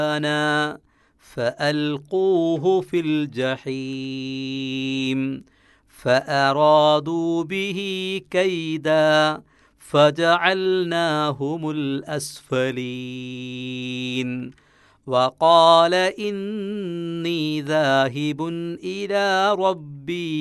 أنا فألقوه في الجحيم فأرادوا به كيدا فجعلناهم الأسفلين وقال إني ذاهب إلى ربي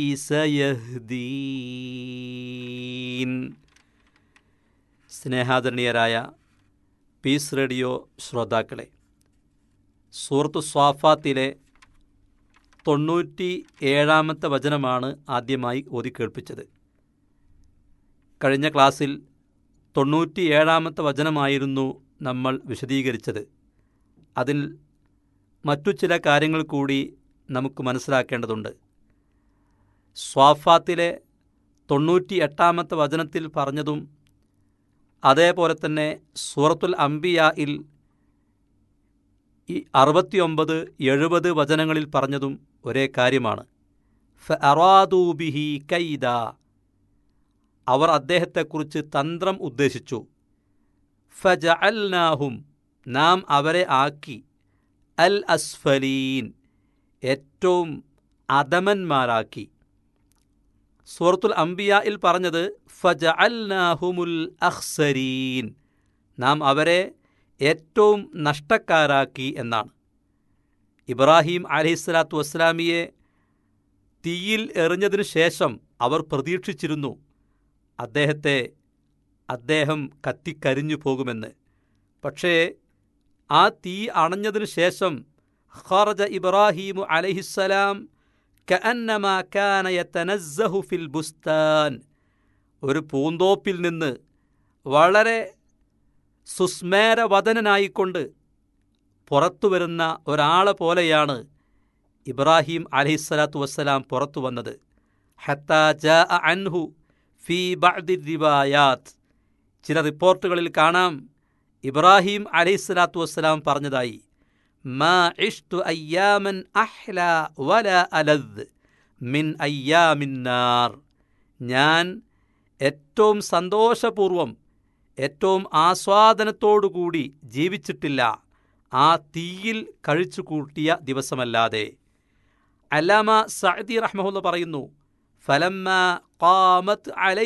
سيهدين സ്നേഹാദരണീയരായ piece radio ശ്രോതാക്കളെ സൂറത്ത് സ്വാഫാത്തിലെ തൊണ്ണൂറ്റി ഏഴാമത്തെ വചനമാണ് ആദ്യമായി ഓതി കേൾപ്പിച്ചത് കഴിഞ്ഞ ക്ലാസ്സിൽ തൊണ്ണൂറ്റി ഏഴാമത്തെ വചനമായിരുന്നു നമ്മൾ വിശദീകരിച്ചത് അതിൽ മറ്റു ചില കാര്യങ്ങൾ കൂടി നമുക്ക് മനസ്സിലാക്കേണ്ടതുണ്ട് സ്വാഫാത്തിലെ തൊണ്ണൂറ്റി എട്ടാമത്തെ വചനത്തിൽ പറഞ്ഞതും അതേപോലെ തന്നെ സൂറത്തുൽ അംബിയയിൽ ഈ അറുപത്തിയൊമ്പത് എഴുപത് വചനങ്ങളിൽ പറഞ്ഞതും ഒരേ കാര്യമാണ് ഫ അറാദൂബിഹി കൈദ അവർ അദ്ദേഹത്തെക്കുറിച്ച് തന്ത്രം ഉദ്ദേശിച്ചു ഫജ അൽനാഹും നാം അവരെ ആക്കി അൽ അസ്ഫലീൻ ഏറ്റവും അധമന്മാരാക്കി സൂറത്തുൽ അംബിയയിൽ പറഞ്ഞത് ഫജ അൽനാഹുമുൽ അഖ്സരീൻ നാം അവരെ ഏറ്റവും നഷ്ടക്കാരാക്കി എന്നാണ് ഇബ്രാഹിം അലഹിസ്സലാത്തു വസ്സലാമിയെ തീയിൽ എറിഞ്ഞതിനു ശേഷം അവർ പ്രതീക്ഷിച്ചിരുന്നു അദ്ദേഹത്തെ അദ്ദേഹം കത്തിക്കരിഞ്ഞു പോകുമെന്ന് പക്ഷേ ആ തീ അണഞ്ഞതിനു ശേഷം ഖറജ ഇബ്രാഹീമു അലഹിസ്സലാം കഅന്നമാ കാന യതനസ്സഹു ഫിൽ ബുസ്താൻ ഒരു പൂന്തോപ്പിൽ നിന്ന് വളരെ സുസ്മേരവദനായിക്കൊണ്ട് പുറത്തു വരുന്ന ഒരാളെ പോലെയാണ് ഇബ്രാഹിം അലഹിസ്സലാത്തു വസ്സലാം പുറത്തു വന്നത് ഹത്താ ജാ അൻഹു ഫി ബഅദി റിവായാത്ത് ചില റിപ്പോർട്ടുകളിൽ കാണാം ഇബ്രാഹിം അലൈഹിസ്സലാത്തു വസ്സലാം പറഞ്ഞതായി മാ ഇഷ്തു അയ്യാമൻ അഹ്ല വല അലദ് മിൻ അയ്യാമിന്നാർ ഞാൻ ഏറ്റവും സന്തോഷപൂർവം ഏറ്റവും ആസ്വാദനത്തോടുകൂടി ജീവിച്ചിട്ടില്ല ആ തീയിൽ കഴിച്ചു കൂട്ടിയ ദിവസമല്ലാതെ അല്ലാമ സഅദി റഹ്മഹുല്ല പറയുന്നു ഫലമ്മ ഖാമത്ത് അലൈ